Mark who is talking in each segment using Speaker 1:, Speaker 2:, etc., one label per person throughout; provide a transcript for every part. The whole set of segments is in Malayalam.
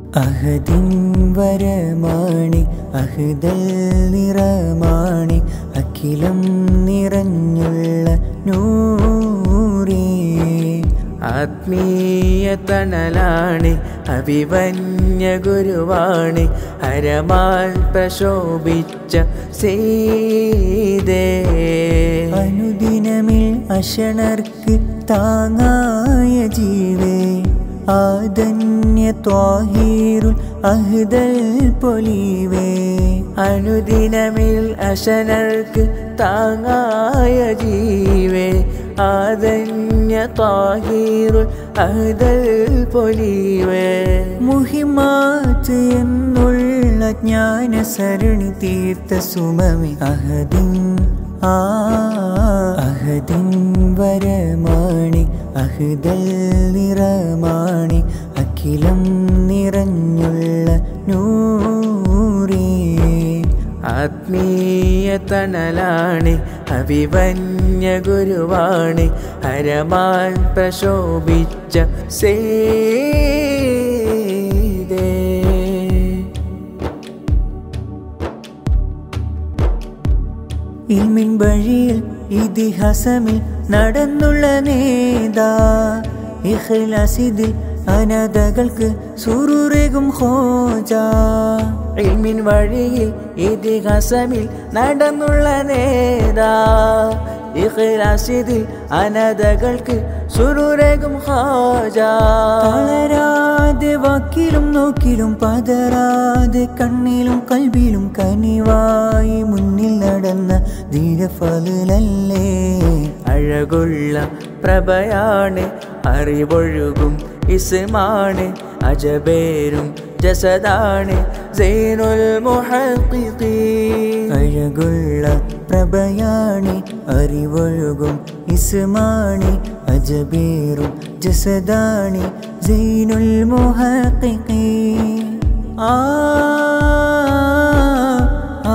Speaker 1: അഹദിൻ വരമാണി അഹ്ദൽ നിറമാണി അഖിലം നിറഞ്ഞുള്ള നൂറേ
Speaker 2: ആത്മീയ തണലാണ് അഭിവന്യ ഗുരുവാണ് ഹരമാൽ പ്രശോഭിച്ച സീതേ
Speaker 1: അനുദിനമിൽ അശണർക്ക് താങ്ങായ ജീവേ ആദന്യ ത്വാഹീറുൽ അഹ്ദൽ പൊലിവേ
Speaker 2: അനുദിനമിൽ അശനർക്ക് താങ്ങായ ജീവേ ആദന്യ താഹീറുൽ അഹ്ദൽ പൊലിവേ
Speaker 1: മുഹിമാത്ത് എന്നുള്ള ജ്ഞാന സരണി തീർത്ത സുമമി അഹദിൻ ആ അഹദിൻ വരമാണി അഹ്ദൽ നിറമാണി അഖിലം നിറഞ്ഞുള്ള നൂറേ
Speaker 2: ആത്മീയ തണലാണ് അഭിവന്യ ഗുരുവാണ് ഹരമാൽ പ്രശോഭിച്ച സേതേ
Speaker 1: ഇൽമിൻ വഴിയിൽ ഇതിഹാസമിൽ നടന്നുള്ള നേതാ ഇഖ്ലാസിദിൽ അനതകൾക്ക് സുറുറേകും ഹോജാ
Speaker 2: ഇൽമിൻ വഴിയിൽ ഇതിഹാസമിൽ നടന്നുള്ള നേതാ ഇഖ്ലാസിദിൽ അനതകൾക്ക് സുരുരകും ഹാജാ
Speaker 1: തളരാതെ വാക്കിലും നോക്കിലും പതറാതെ കണ്ണിലും കൽവിലും കനിവായി മുന്നിൽ നടന്ന ധീരഫലല്ലേ
Speaker 2: അഴകുള്ള പ്രഭയാണ് അറിവൊഴുകും ഇസ്മാണ് അജബേരും ജസദാണ് സൈനുൽ മുഹഖിഖീൻ
Speaker 1: അഴകുള്ള പ്രഭയാണി അറിവൊഴുകും ഇസ്മാണി അജബേറും ജസദാണി സൈനുൽ മുഹഖിഖീ ആ ആ,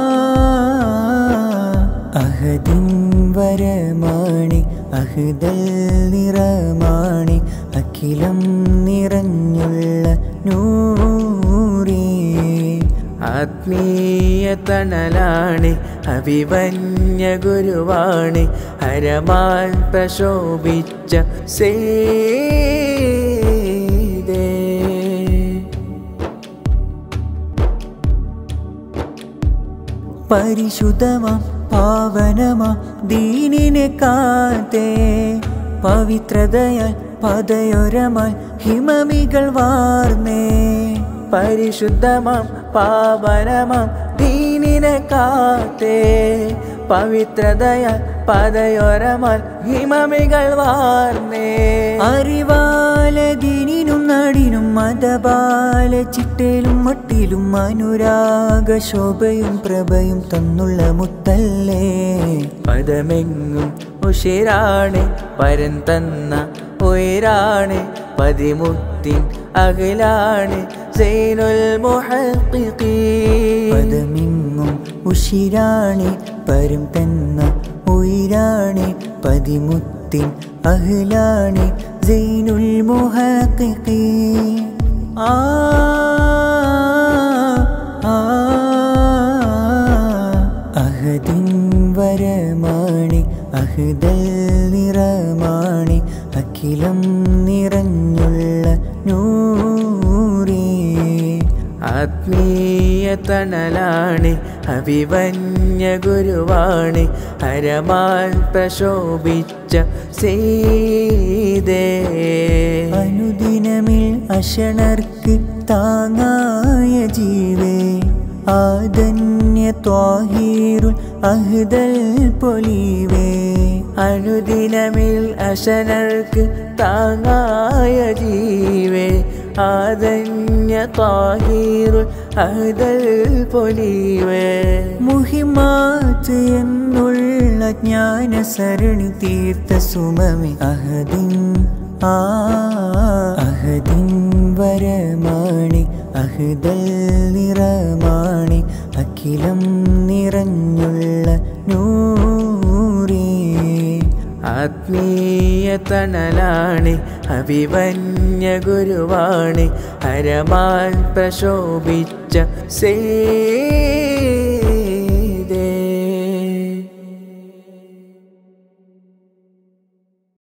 Speaker 1: അഹദിൻ വരമാണി അഹ്ദൽ നിറമാണി അഖിലം നിറഞ്ഞുള്ള നൂറേ
Speaker 2: ആത്മീയ തണലാണ് അഭിവന്യ ഗുരുവാണ് ഹരമാൽ പ്രശോഭിച്ച സേതേ
Speaker 1: പരിശുദ്ധമാം പാവനമാം ദീനിനെ കാത്തേ പവിത്രതയാൽ പദയൊരമാൽ ഹിമമികൾ വാർന്നേ
Speaker 2: പരിശുദ്ധമാം പാവനമാം ദീനിനെ കാത്തേ പവിത്രതയാൽ പദയോരമാൽ ഹിമമികൾ വാർന്നേ
Speaker 1: അറിവാല ദീനിനും നാടിനും മതബാല ചിട്ടയിലും മട്ടിലും അനുരാഗ ശോഭയും പ്രഭയും തന്നുള്ള മുത്തല്ലേ
Speaker 2: പദമെങ്ങും ഉഷിരാണ് പരൻ തന്ന ഉയരാണ് പതിമുത്തിൻ അകലാണ് സൈനുൽ മുഹഖിഖീൻ
Speaker 1: പദമിങ്ങും ഉഷിരാണി പരും തന്ന ഉയരാണി പതിമുത്തിൻ അഹ്ലാണി സൈനുൽ മുഹഖിഖീ ആ ആ, അഹദിൻ വരമാണി അഹ്ദൽ നിറമാണി അഖിലം നിറഞ്ഞുള്ള നൂറേ
Speaker 2: ആത്മീയ തണലാണ് അഭിവന്യ ഗുരുവാണ് ഹരമാൽ പ്രശോഭിച്ച സീതേ
Speaker 1: അനുദിനമിൽ അശണർക്ക് താങ്ങായ ജീവേ ആദന്യ ത്വാഹീറുൽ അഹ്ദൽ പൊലിവേ
Speaker 2: അനുദിനമിൽ അശനർക്ക് താങ്ങായ ജീവേ ആദന്യ താഹീറുൽ അഹ്ദൽ പൊലിവേ
Speaker 1: മുഹിമാത്ത് എന്നുള്ള ജ്ഞാന സരണി തീർത്ത സുമമി അഹദിൻ ആ അഹദിൻ വരമാണി അഹ്ദൽ നിറമാണി അഖിലം നിറഞ്ഞുള്ള നൂറേ
Speaker 2: ആത്മീയ തണലാണ് അഭിമന്യ ഗുരുവാണ് ഹരമാൻ പ്രശോഭിച്ച സേ